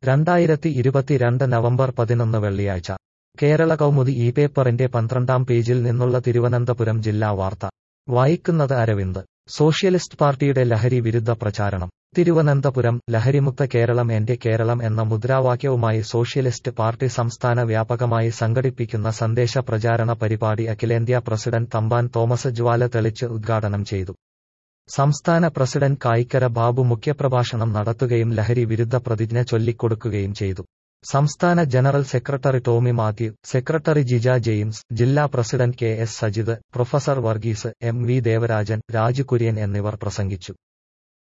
രണ്ടായിരത്തി ഇരുപത്തിരണ്ട് നവംബർ പതിനൊന്ന് വെള്ളിയാഴ്ച കേരള കൗമുദി ഈ പേപ്പറിന്റെ പന്ത്രണ്ടാം പേജിൽ നിന്നുള്ള തിരുവനന്തപുരം ജില്ലാ വാർത്ത വായിക്കുന്നത് അരവിന്ദ് സോഷ്യലിസ്റ്റ് പാർട്ടിയുടെ ലഹരി വിരുദ്ധ പ്രചാരണം തിരുവനന്തപുരം ലഹരിമുക്ത കേരളം എന്റെ കേരളം എന്ന മുദ്രാവാക്യവുമായി സോഷ്യലിസ്റ്റ് പാർട്ടി സംസ്ഥാന വ്യാപകമായി സംഘടിപ്പിക്കുന്ന സന്ദേശ പ്രചാരണ പരിപാടി അഖിലേന്ത്യാ പ്രസിഡന്റ് തമ്പാൻ തോമസ് ജ്വാല തെളിച്ച് ഉദ്ഘാടനം ചെയ്തു സംസ്ഥാന പ്രസിഡന്റ് കായിക്കര ബാബു മുഖ്യപ്രഭാഷണം നടത്തുകയും ലഹരി വിരുദ്ധ പ്രതിജ്ഞ ചൊല്ലിക്കൊടുക്കുകയും ചെയ്തു സംസ്ഥാന general secretary Tomy Mathew secretary Jija James ജില്ലാ president K S Sajith professor Varghese M V Devarajan Raju Kurian എന്നിവർ പ്രസംഗിച്ചു